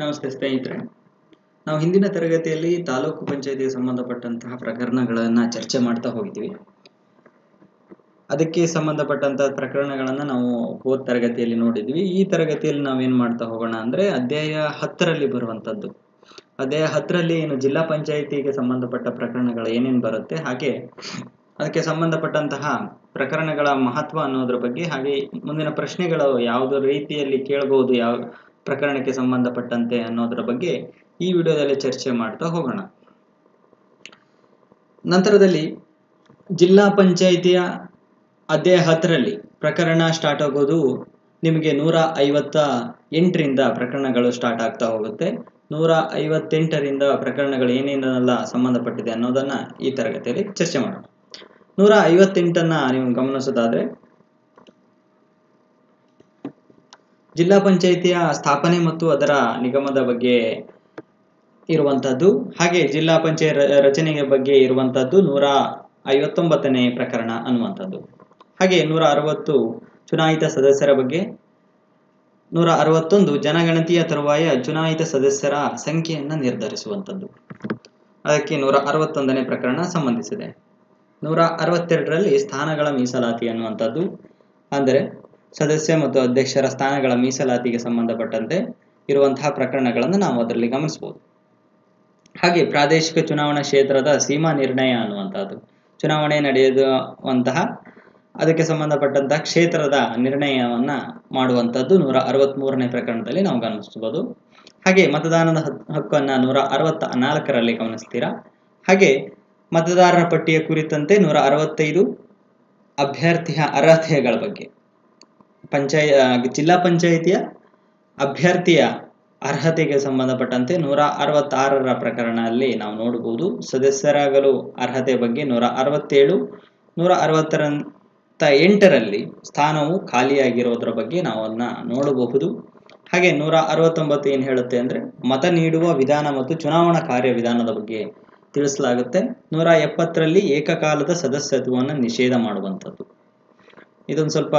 ನಮಸ್ತೆ ಸ್ನೇಹಿತರೆ ನಾವು ಹಿಂದಿನ ತರಗತಿಯಲ್ಲಿ ತಾಲೂಕು ಪಂಚಾಯತಿಗೆ ಸಂಬಂಧಪಟ್ಟಂತಹ ಪ್ರಕರಣಗಳನ್ನು ಚರ್ಚೆ ಮಾಡ್ತಾ ಹೋಗಿದ್ವಿ ಅದಕ್ಕೆ ಸಂಬಂಧಪಟ್ಟಂತಹ ಪ್ರಕರಣಗಳನ್ನು ನಾವು ಹೋದ ತರಗತಿಯಲ್ಲಿ ನೋಡಿದ್ವಿ ಈ ತರಗತಿಯಲ್ಲಿ ನಾವೇನ್ ಮಾಡ್ತಾ ಹೋಗೋಣ ಅಂದ್ರೆ ಅಧ್ಯಾಯ ಹತ್ತರಲ್ಲಿ ಬರುವಂತದ್ದು ಅಧ್ಯಾಯ ಹತ್ತರಲ್ಲಿ ಏನು ಜಿಲ್ಲಾ ಪಂಚಾಯತಿಗೆ ಸಂಬಂಧಪಟ್ಟ ಪ್ರಕರಣಗಳು ಏನೇನು ಬರುತ್ತೆ ಹಾಗೆ ಅದಕ್ಕೆ ಸಂಬಂಧಪಟ್ಟಂತಹ ಪ್ರಕರಣಗಳ ಮಹತ್ವ ಅನ್ನೋದ್ರ ಬಗ್ಗೆ ಹಾಗೆ ಮುಂದಿನ ಪ್ರಶ್ನೆಗಳು ಯಾವುದೇ ರೀತಿಯಲ್ಲಿ ಕೇಳಬಹುದು ಯಾವ ಪ್ರಕರಣಕ್ಕೆ ಸಂಬಂಧಪಟ್ಟಂತೆ ಅನ್ನೋದರ ಬಗ್ಗೆ ಈ ವಿಡಿಯೋದಲ್ಲಿ ಚರ್ಚೆ ಮಾಡ್ತಾ ಹೋಗೋಣ ನಂತರದಲ್ಲಿ ಜಿಲ್ಲಾ ಪಂಚಾಯಿತಿಯ ಅಧ್ಯಾಯ ಹತ್ತರಲ್ಲಿ ಪ್ರಕರಣ ಸ್ಟಾರ್ಟ್ ಆಗೋದು ನಿಮಗೆ ನೂರ ಐವತ್ತ ಎಂಟರಿಂದ ಪ್ರಕರಣಗಳು ಸ್ಟಾರ್ಟ್ ಆಗ್ತಾ ಹೋಗುತ್ತೆ ನೂರ ಐವತ್ತೆಂಟರಿಂದ ಪ್ರಕರಣಗಳು ಏನೇನೆಲ್ಲ ಸಂಬಂಧಪಟ್ಟಿದೆ ಅನ್ನೋದನ್ನ ಈ ತರಗತಿಯಲ್ಲಿ ಚರ್ಚೆ ಮಾಡೋಣ ನೂರ ಐವತ್ತೆಂಟನ್ನ ನೀವು ಗಮನಿಸೋದಾದ್ರೆ ಜಿಲ್ಲಾ ಪಂಚಾಯಿತಿಯ ಸ್ಥಾಪನೆ ಮತ್ತು ಅದರ ನಿಗಮದ ಬಗ್ಗೆ ಇರುವಂತದ್ದು ಹಾಗೆ ಜಿಲ್ಲಾ ಪಂಚಾಯತ್ ರಚನೆಯ ಬಗ್ಗೆ ಇರುವಂತದ್ದು ನೂರ ಐವತ್ತೊಂಬತ್ತನೇ ಪ್ರಕರಣ ಅನ್ನುವಂಥದ್ದು ಹಾಗೆ ನೂರ ಅರವತ್ತು ಚುನಾಯಿತ ಸದಸ್ಯರ ಬಗ್ಗೆ ನೂರ ಅರವತ್ತೊಂದು ಜನಗಣತಿಯ ತರುವಾಯ ಚುನಾಯಿತ ಸದಸ್ಯರ ಸಂಖ್ಯೆಯನ್ನು ನಿರ್ಧರಿಸುವಂಥದ್ದು ಅದಕ್ಕೆ ನೂರ ಅರವತ್ತೊಂದನೇ ಪ್ರಕರಣ ಸಂಬಂಧಿಸಿದೆ ನೂರ ಅರವತ್ತೆರಡರಲ್ಲಿ ಸ್ಥಾನಗಳ ಮೀಸಲಾತಿ ಅನ್ನುವಂಥದ್ದು ಅಂದರೆ ಸದಸ್ಯ ಮತ್ತು ಅಧ್ಯಕ್ಷರ ಸ್ಥಾನಗಳ ಮೀಸಲಾತಿಗೆ ಸಂಬಂಧಪಟ್ಟಂತೆ ಇರುವಂತಹ ಪ್ರಕರಣಗಳನ್ನು ನಾವು ಅದರಲ್ಲಿ ಗಮನಿಸಬಹುದು ಹಾಗೆ ಪ್ರಾದೇಶಿಕ ಚುನಾವಣಾ ಕ್ಷೇತ್ರದ ಸೀಮಾ ನಿರ್ಣಯ ಅನ್ನುವಂಥದ್ದು ಚುನಾವಣೆ ನಡೆಯುವಂತಹ ಅದಕ್ಕೆ ಸಂಬಂಧಪಟ್ಟಂತಹ ಕ್ಷೇತ್ರದ ನಿರ್ಣಯವನ್ನ ಮಾಡುವಂಥದ್ದು ನೂರ ಅರವತ್ತ್ ಮೂರನೇ ಪ್ರಕರಣದಲ್ಲಿ ನಾವು ಗಮನಿಸಬಹುದು ಹಾಗೆ ಮತದಾನದ ಹಕ್ಕನ್ನ ನೂರ ಅರವತ್ತ ನಾಲ್ಕರಲ್ಲಿ ಗಮನಿಸ್ತೀರಾ ಹಾಗೆ ಮತದಾರರ ಪಟ್ಟಿಯ ಕುರಿತಂತೆ ನೂರ ಅರವತ್ತೈದು ಅಭ್ಯರ್ಥಿಯ ಅರ್ಹತೆಗಳ ಬಗ್ಗೆ ಪಂಚಾಯ ಜಿಲ್ಲಾ ಪಂಚಾಯಿತಿಯ ಅಭ್ಯರ್ಥಿಯ ಅರ್ಹತೆಗೆ ಸಂಬಂಧಪಟ್ಟಂತೆ ನೂರ ಅರವತ್ತಾರರ ಪ್ರಕರಣದಲ್ಲಿ ನಾವು ನೋಡಬಹುದು ಸದಸ್ಯರಾಗಲು ಅರ್ಹತೆ ಬಗ್ಗೆ ನೂರ ಅರವತ್ತೇಳು ನೂರ ಅರವತ್ತರ ಎಂಟರಲ್ಲಿ ಸ್ಥಾನವು ಖಾಲಿಯಾಗಿರೋದ್ರ ಬಗ್ಗೆ ನಾವು ಅದನ್ನ ನೋಡಬಹುದು ಹಾಗೆ ನೂರ ಅರವತ್ತೊಂಬತ್ತು ಏನು ಹೇಳುತ್ತೆ ಅಂದ್ರೆ ಮತ ನೀಡುವ ವಿಧಾನ ಮತ್ತು ಚುನಾವಣಾ ಕಾರ್ಯವಿಧಾನದ ಬಗ್ಗೆ ತಿಳಿಸಲಾಗುತ್ತೆ ನೂರ ಎಪ್ಪತ್ತರಲ್ಲಿ ಏಕಕಾಲದ ಸದಸ್ಯತ್ವವನ್ನು ನಿಷೇಧ ಮಾಡುವಂಥದ್ದು ಇದೊಂದು ಸ್ವಲ್ಪ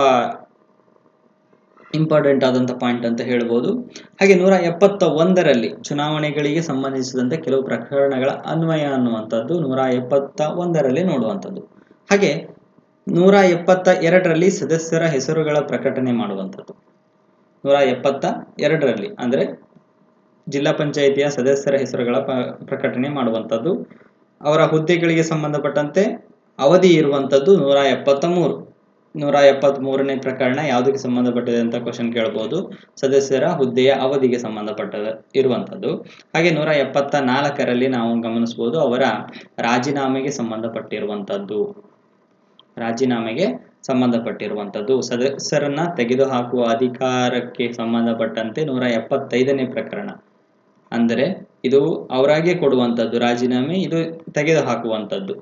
ಇಂಪಾರ್ಟೆಂಟ್ ಆದಂಥ ಪಾಯಿಂಟ್ ಅಂತ ಹೇಳ್ಬೋದು ಹಾಗೆ ನೂರ ಎಪ್ಪತ್ತ ಒಂದರಲ್ಲಿ ಚುನಾವಣೆಗಳಿಗೆ ಸಂಬಂಧಿಸಿದಂತೆ ಕೆಲವು ಪ್ರಕರಣಗಳ ಅನ್ವಯ ಅನ್ನುವಂಥದ್ದು ನೂರ ಎಪ್ಪತ್ತ ಒಂದರಲ್ಲಿ ನೋಡುವಂಥದ್ದು ಹಾಗೆ ನೂರ ಎಪ್ಪತ್ತ ಎರಡರಲ್ಲಿ ಸದಸ್ಯರ ಹೆಸರುಗಳ ಪ್ರಕಟಣೆ ಮಾಡುವಂಥದ್ದು ನೂರ ಎಪ್ಪತ್ತ ಎರಡರಲ್ಲಿ ಅಂದರೆ ಜಿಲ್ಲಾ ಪಂಚಾಯಿತಿಯ ಸದಸ್ಯರ ಹೆಸರುಗಳ ಪ್ರಕಟಣೆ ಮಾಡುವಂಥದ್ದು ಅವರ ಹುದ್ದೆಗಳಿಗೆ ಸಂಬಂಧಪಟ್ಟಂತೆ ಅವಧಿ ಇರುವಂಥದ್ದು ನೂರ ಎಪ್ಪತ್ತ ಮೂರು ನೂರ ಎಪ್ಪತ್ತ್ ಮೂರನೇ ಪ್ರಕರಣ ಯಾವುದಕ್ಕೆ ಸಂಬಂಧಪಟ್ಟಿದೆ ಅಂತ ಕ್ವಶನ್ ಕೇಳಬಹುದು ಸದಸ್ಯರ ಹುದ್ದೆಯ ಅವಧಿಗೆ ಸಂಬಂಧಪಟ್ಟ ಇರುವಂಥದ್ದು ಹಾಗೆ ನೂರ ಎಪ್ಪತ್ತ ನಾಲ್ಕರಲ್ಲಿ ನಾವು ಗಮನಿಸಬಹುದು ಅವರ ರಾಜೀನಾಮೆಗೆ ಸಂಬಂಧಪಟ್ಟಿರುವಂಥದ್ದು ರಾಜೀನಾಮೆಗೆ ಸಂಬಂಧಪಟ್ಟಿರುವಂಥದ್ದು ಸದಸ್ಯರನ್ನ ತೆಗೆದುಹಾಕುವ ಅಧಿಕಾರಕ್ಕೆ ಸಂಬಂಧಪಟ್ಟಂತೆ ನೂರ ಎಪ್ಪತ್ತೈದನೇ ಪ್ರಕರಣ ಅಂದರೆ ಇದು ಅವರಾಗೆ ಕೊಡುವಂಥದ್ದು ರಾಜೀನಾಮೆ ಇದು ತೆಗೆದುಹಾಕುವಂಥದ್ದು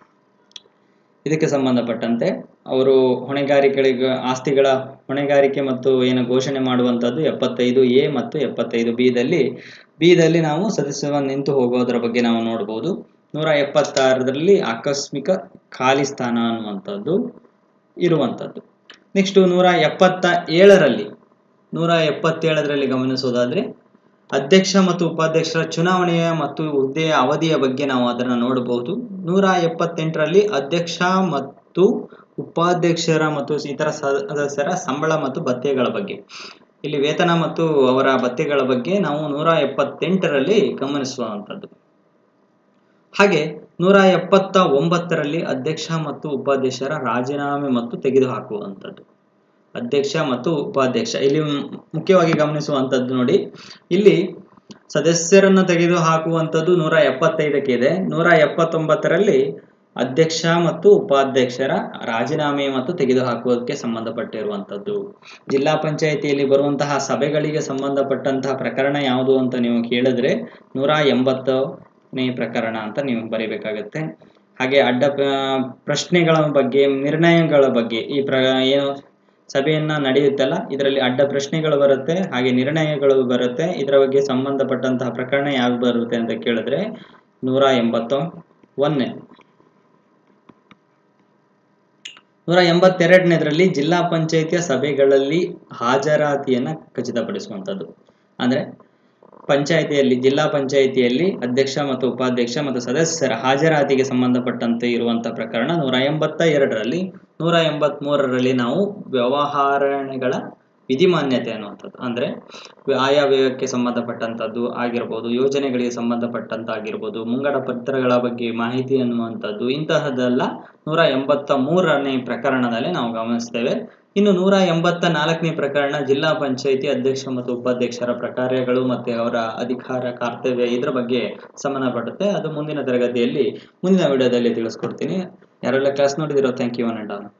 ಇದಕ್ಕೆ ಸಂಬಂಧಪಟ್ಟಂತೆ ಅವರು ಹೊಣೆಗಾರಿಕೆಗಳಿಗೆ ಆಸ್ತಿಗಳ ಹೊಣೆಗಾರಿಕೆ ಮತ್ತು ಏನು ಘೋಷಣೆ ಮಾಡುವಂಥದ್ದು ಎಪ್ಪತ್ತೈದು ಎ ಮತ್ತು ಎಪ್ಪತ್ತೈದು ಬಿ ದಲ್ಲಿ ಬಿ ದಲ್ಲಿ ನಾವು ಸದಸ್ಯ ನಿಂತು ಹೋಗೋದರ ಬಗ್ಗೆ ನಾವು ನೋಡಬಹುದು ನೂರ ಎಪ್ಪತ್ತಾರರಲ್ಲಿ ಆಕಸ್ಮಿಕ ಖಾಲಿ ಸ್ಥಾನ ಅನ್ನುವಂಥದ್ದು ಇರುವಂಥದ್ದು ನೆಕ್ಸ್ಟ್ ನೂರ ಎಪ್ಪತ್ತ ಏಳರಲ್ಲಿ ನೂರ ಎಪ್ಪತ್ತೇಳರಲ್ಲಿ ಗಮನಿಸೋದಾದ್ರೆ ಅಧ್ಯಕ್ಷ ಮತ್ತು ಉಪಾಧ್ಯಕ್ಷರ ಚುನಾವಣೆಯ ಮತ್ತು ಹುದ್ದೆಯ ಅವಧಿಯ ಬಗ್ಗೆ ನಾವು ಅದನ್ನು ನೋಡಬಹುದು ನೂರ ಎಪ್ಪತ್ತೆಂಟರಲ್ಲಿ ಅಧ್ಯಕ್ಷ ಮತ್ತು ಉಪಾಧ್ಯಕ್ಷರ ಮತ್ತು ಇತರ ಸದಸ್ಯರ ಸಂಬಳ ಮತ್ತು ಭತ್ಯೆಗಳ ಬಗ್ಗೆ ಇಲ್ಲಿ ವೇತನ ಮತ್ತು ಅವರ ಭತ್ಯೆಗಳ ಬಗ್ಗೆ ನಾವು ನೂರ ಎಪ್ಪತ್ತೆಂಟರಲ್ಲಿ ಗಮನಿಸುವಂಥದ್ದು ಹಾಗೆ ನೂರ ಎಪ್ಪತ್ತ ಒಂಬತ್ತರಲ್ಲಿ ಅಧ್ಯಕ್ಷ ಮತ್ತು ಉಪಾಧ್ಯಕ್ಷರ ರಾಜೀನಾಮೆ ಮತ್ತು ತೆಗೆದುಹಾಕುವಂಥದ್ದು ಅಧ್ಯಕ್ಷ ಮತ್ತು ಉಪಾಧ್ಯಕ್ಷ ಇಲ್ಲಿ ಮುಖ್ಯವಾಗಿ ಗಮನಿಸುವಂಥದ್ದು ನೋಡಿ ಇಲ್ಲಿ ಸದಸ್ಯರನ್ನು ತೆಗೆದು ಹಾಕುವಂಥದ್ದು ನೂರ ಎಪ್ಪತ್ತೈದಕ್ಕೆ ಇದೆ ನೂರ ಎಪ್ಪತ್ತೊಂಬತ್ತರಲ್ಲಿ ಅಧ್ಯಕ್ಷ ಮತ್ತು ಉಪಾಧ್ಯಕ್ಷರ ರಾಜೀನಾಮೆ ಮತ್ತು ತೆಗೆದುಹಾಕುವುದಕ್ಕೆ ಸಂಬಂಧಪಟ್ಟಿರುವಂಥದ್ದು ಜಿಲ್ಲಾ ಪಂಚಾಯಿತಿಯಲ್ಲಿ ಬರುವಂತಹ ಸಭೆಗಳಿಗೆ ಸಂಬಂಧಪಟ್ಟಂತಹ ಪ್ರಕರಣ ಯಾವುದು ಅಂತ ನೀವು ಕೇಳಿದ್ರೆ ನೂರ ಎಂಬತ್ತನೇ ಪ್ರಕರಣ ಅಂತ ನೀವು ಬರೀಬೇಕಾಗತ್ತೆ ಹಾಗೆ ಅಡ್ಡ ಪ್ರಶ್ನೆಗಳ ಬಗ್ಗೆ ನಿರ್ಣಯಗಳ ಬಗ್ಗೆ ಈ ಪ್ರ ಏನು ಸಭೆಯನ್ನ ನಡೆಯುತ್ತಲ್ಲ ಇದರಲ್ಲಿ ಅಡ್ಡ ಪ್ರಶ್ನೆಗಳು ಬರುತ್ತೆ ಹಾಗೆ ನಿರ್ಣಯಗಳು ಬರುತ್ತೆ ಇದರ ಬಗ್ಗೆ ಸಂಬಂಧಪಟ್ಟಂತಹ ಪ್ರಕರಣ ಯಾವ್ದು ಬರುತ್ತೆ ಅಂತ ಕೇಳಿದ್ರೆ ನೂರ ಎಂಬತ್ತ ಒಂದನೇ ನೂರ ಎಂಬತ್ತೆರಡನೇದರಲ್ಲಿ ಜಿಲ್ಲಾ ಪಂಚಾಯಿತಿಯ ಸಭೆಗಳಲ್ಲಿ ಹಾಜರಾತಿಯನ್ನ ಖಚಿತಪಡಿಸುವಂಥದ್ದು ಅಂದ್ರೆ ಪಂಚಾಯಿತಿಯಲ್ಲಿ ಜಿಲ್ಲಾ ಪಂಚಾಯಿತಿಯಲ್ಲಿ ಅಧ್ಯಕ್ಷ ಮತ್ತು ಉಪಾಧ್ಯಕ್ಷ ಮತ್ತು ಸದಸ್ಯರ ಹಾಜರಾತಿಗೆ ಸಂಬಂಧಪಟ್ಟಂತೆ ಇರುವಂತಹ ಪ್ರಕರಣ ನೂರ ಎಂಬತ್ತ ಎರಡರಲ್ಲಿ ನೂರ ಎಂಬತ್ತ್ ಮೂರರಲ್ಲಿ ನಾವು ವ್ಯವಹಾರಣೆಗಳ ವಿಧಿಮಾನ್ಯತೆ ಅನ್ನುವಂಥದ್ದು ಅಂದ್ರೆ ಆಯಾ ವ್ಯಯಕ್ಕೆ ಸಂಬಂಧಪಟ್ಟಂತದ್ದು ಆಗಿರ್ಬೋದು ಯೋಜನೆಗಳಿಗೆ ಸಂಬಂಧಪಟ್ಟಂತಾಗಿರ್ಬೋದು ಮುಂಗಡ ಪತ್ರಗಳ ಬಗ್ಗೆ ಮಾಹಿತಿ ಅನ್ನುವಂಥದ್ದು ಇಂತಹದ್ದೆಲ್ಲ ನೂರ ಎಂಬತ್ತ ಮೂರನೇ ಪ್ರಕರಣದಲ್ಲಿ ನಾವು ಗಮನಿಸ್ತೇವೆ ಇನ್ನು ನೂರ ಎಂಬತ್ತ ನಾಲ್ಕನೇ ಪ್ರಕರಣ ಜಿಲ್ಲಾ ಪಂಚಾಯಿತಿ ಅಧ್ಯಕ್ಷ ಮತ್ತು ಉಪಾಧ್ಯಕ್ಷರ ಪ್ರಕಾರ್ಯಗಳು ಮತ್ತೆ ಅವರ ಅಧಿಕಾರ ಕರ್ತವ್ಯ ಇದ್ರ ಬಗ್ಗೆ ಸಂಬಂಧಪಡುತ್ತೆ ಅದು ಮುಂದಿನ ತರಗತಿಯಲ್ಲಿ ಮುಂದಿನ ವಿಡಿಯೋದಲ್ಲಿ ತಿಳಿಸ್ಕೊಡ್ತೀನಿ ಯಾರೆಲ್ಲ ಕ್ಲಾಸ್ ನೋಡಿದಿರೋ thank you one and all